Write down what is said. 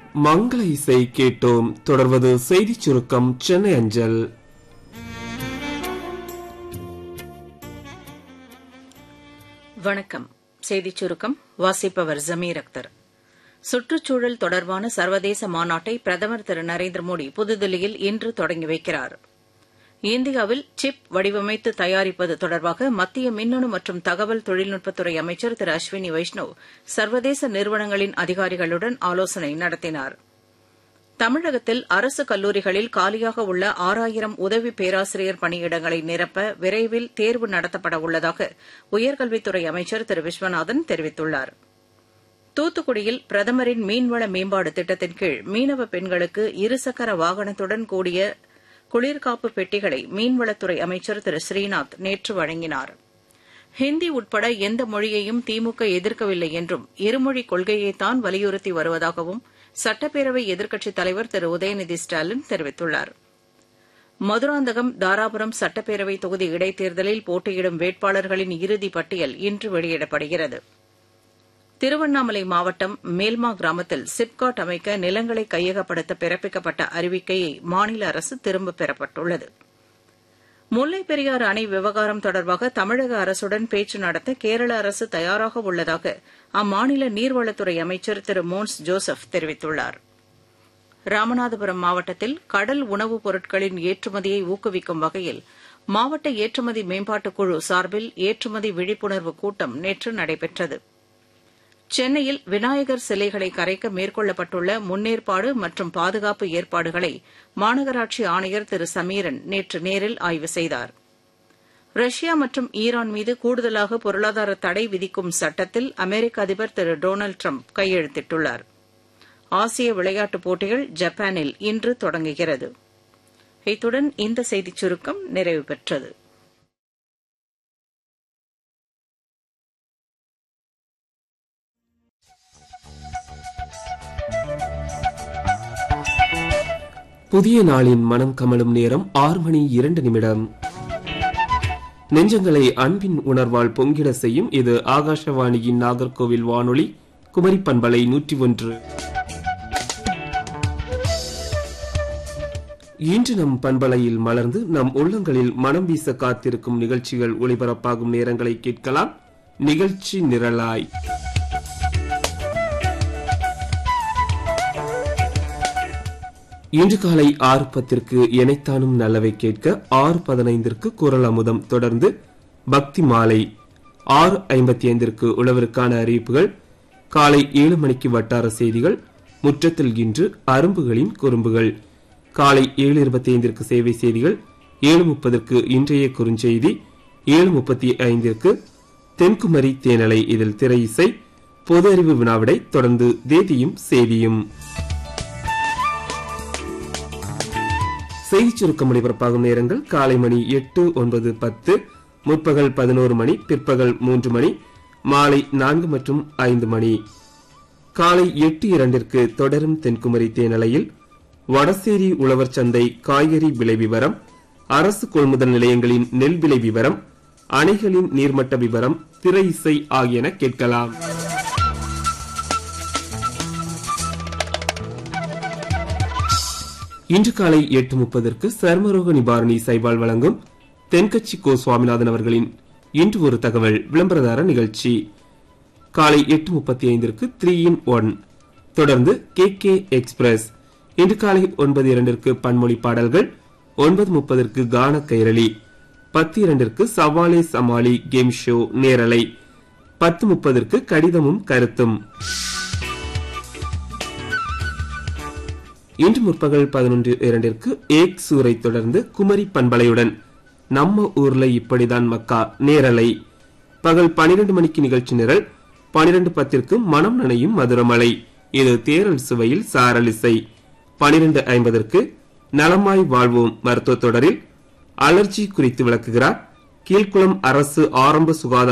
மங்கள இசை கேட்டோம் தொடர்வது செய்திச் சுருக்கம் சென்னை அஞ்சல் வணக்கம் செய்திச் சுருக்கம் வாசிப்பவர் ஜமீர் அக்தர் சுற்றுச்சூழல் தொடர்பான சர்வதேச மாநாட்டை பிரதமர் திரு நரேந்திர மோடி புதுதில்லியில் இன்று தொடங்கி வைக்கிறார் இந்தியாவில் சிப் வடிவமைத்து தயாரிப்பது தொடர்பாக மத்திய மின்னணு மற்றும் தகவல் தொழில்நுட்பத்துறை அமைச்சர் திரு அஸ்வினி வைஷ்ணவ் சர்வதேச நிறுவனங்களின் அதிகாரிகளுடன் ஆலோசனை நடத்தினார் தமிழகத்தில் அரசு கல்லூரிகளில் காலியாக உள்ள ஆறாயிரம் உதவி பேராசிரியர் பணியிடங்களை நிரப்ப விரைவில் தேர்வு நடத்தப்பட உள்ளதாக உயர்கல்வித்துறை அமைச்சர் திரு விஸ்வநாதன் தெரிவித்துள்ளார் தூத்துக்குடியில் பிரதமரின் மீன்வள மேம்பாடு திட்டத்தின் கீழ் மீனவ பெண்களுக்கு இருசக்கர வாகனத்துடன் கூடிய குளிர்காப்பு பெட்டிகளை மீன்வளத்துறை அமைச்சர் திரு ஸ்ரீநாத் நேற்று வழங்கினார் ஹிந்தி உட்பட எந்த மொழியையும் திமுக எதிர்க்கவில்லை என்றும் இருமொழி கொள்கையைத்தான் வலியுறுத்தி வருவதாகவும் சட்டப்பேரவை எதிர்க்கட்சித் தலைவர் திரு உதயநிதி ஸ்டாலின் தெரிவித்துள்ளார் மதுராந்தகம் தாராபுரம் சட்டப்பேரவை தொகுதி இடைத்தேர்தலில் போட்டியிடும் வேட்பாளர்களின் இறுதி பட்டியல் இன்று வெளியிடப்படுகிறது திருவண்ணாமலை மாவட்டம் மேல்மா கிராமத்தில் சிப்காட் அமைக்க நிலங்களை கையகப்படுத்த பிறப்பிக்கப்பட்ட அறிவிக்கையை மாநில அரசு திரும்பப் பெறப்பட்டுள்ளது முல்லைப் பெரியாறு அணை விவகாரம் தொடர்பாக தமிழக அரசுடன் பேச்சு நடத்த கேரள அரசு தயாராக உள்ளதாக அம்மாநில நீர்வளத்துறை அமைச்சர் திரு மோன்ஸ் ஜோசப் தெரிவித்துள்ளார் ராமநாதபுரம் மாவட்டத்தில் கடல் உணவுப் பொருட்களின் ஏற்றுமதியை ஊக்குவிக்கும் வகையில் மாவட்ட ஏற்றுமதி மேம்பாட்டுக் குழு சார்பில் ஏற்றுமதி விழிப்புணர்வு கூட்டம் நேற்று நடைபெற்றது சென்னையில் விநாயகர் சிலைகளை கரைக்க மேற்கொள்ளப்பட்டுள்ள முன்னேற்பாடு மற்றும் பாதுகாப்பு ஏற்பாடுகளை மாநகராட்சி ஆணையர் திரு சமீரன் நேற்று நேரில் ஆய்வு செய்தார் ரஷ்யா மற்றும் ஈரான் மீது கூடுதலாக பொருளாதார தடை விதிக்கும் சட்டத்தில் அமெரிக்க அதிபர் திரு டொனால்டு ட்ரம்ப் கையெழுத்திட்டுள்ளார் ஆசிய விளையாட்டுப் போட்டிகள் ஜப்பானில் இன்று தொடங்குகிறது இத்துடன் இந்த செய்திச் சுருக்கம் நிறைவு பெற்றது புதிய நாளின் மனம் கமலும் நேரம் ஆறு மணி இரண்டு நிமிடம் நெஞ்சங்களை அன்பின் உணர்வால் பொங்கிட செய்யும் இது ஆகாஷவாணியின் நாகர்கோவில் வானொலி குமரி பண்பலை நூற்றி ஒன்று இன்று நம் பண்பலையில் மலர்ந்து நம் உள்ளங்களில் மனம் வீச காத்திருக்கும் நிகழ்ச்சிகள் ஒளிபரப்பாகும் நேரங்களை கேட்கலாம் நிகழ்ச்சி நிரலாய் இன்று காலை ஆறு பத்திற்கு எனைத்தானும் நல்லவை கேட்க ஆறு பதினைந்திற்கு குரல் அமுதம் தொடர்ந்து பக்தி மாலை ஆறு ஐம்பத்தி ஐந்திற்கு உழவருக்கான அறிவிப்புகள் காலை ஏழு மணிக்கு வட்டார செய்திகள் முற்றத்தில் இன்று அரும்புகளின் குறும்புகள் காலை ஏழு இருபத்தி ஐந்திற்கு சேவை செய்திகள் ஏழு முப்பதற்கு இன்றைய குறுஞ்செய்தி ஏழு முப்பத்தி ஐந்திற்கு தென்குமரி தேனலை இதில் திரை இசை பொது அறிவு வினாவிடை தொடர்ந்து தேதியும் செய்தியும் செய்திச் சுருக்கம் ஒளிபரப்பாகும் நேரங்கள் காலை மணி எட்டு ஒன்பது பத்து முற்பகல் பதினோரு மணி பிற்பகல் மூன்று மணி மாலை நான்கு மற்றும் ஐந்து மணி காலை எட்டு இரண்டிற்கு தொடரும் தென்குமரி தேனலையில் வடசேரி உழவர் சந்தை காய்கறி விலை விவரம் அரசு கொள்முதல் நிலையங்களின் நெல் விலை விவரம் அணைகளின் நீர்மட்ட விவரம் திரை இசை ஆகியன கேட்கலாம் இன்று காலை எட்டு முப்பதற்கு சர்மரோக நிவாரணி சைபால் வழங்கும் தென்கட்சி கோ சுவாமிநாதன் அவர்களின் இன்று ஒரு தகவல் விளம்பரதார நிகழ்ச்சி காலை எட்டு முப்பத்தி ஐந்திற்கு த்ரீ இன் ஒன் தொடர்ந்து கே கே எக்ஸ்பிரஸ் இன்று காலை ஒன்பது இரண்டிற்கு பன்மொழி பாடல்கள் ஒன்பது முப்பதற்கு கான கைரளி பத்து இரண்டிற்கு சவாலே சமாளி கேம் ஷோ நேரலை பத்து முப்பதற்கு கடிதமும் கருத்தும் இன்று முற்பகல் பதினொன்று இரண்டிற்கு ஏக் சூரை தொடர்ந்து குமரி பண்பலையுடன் நம்ம ஊர்ல இப்படிதான் மக்கா நேரலை பகல் பனிரெண்டு மணிக்கு நிகழ்ச்சி நிரல் பனிரெண்டு பத்திற்கு மனம் நனையும் மதுரமலை இது தேரல் சுவையில் சாரலிசை பனிரெண்டு ஐம்பதற்கு நலமாய் வாழ்வோம் மருத்துவ தொடரில் அலர்ஜி குறித்து விளக்குகிறார் கீழ்குளம் அரசு ஆரம்ப சுகாதார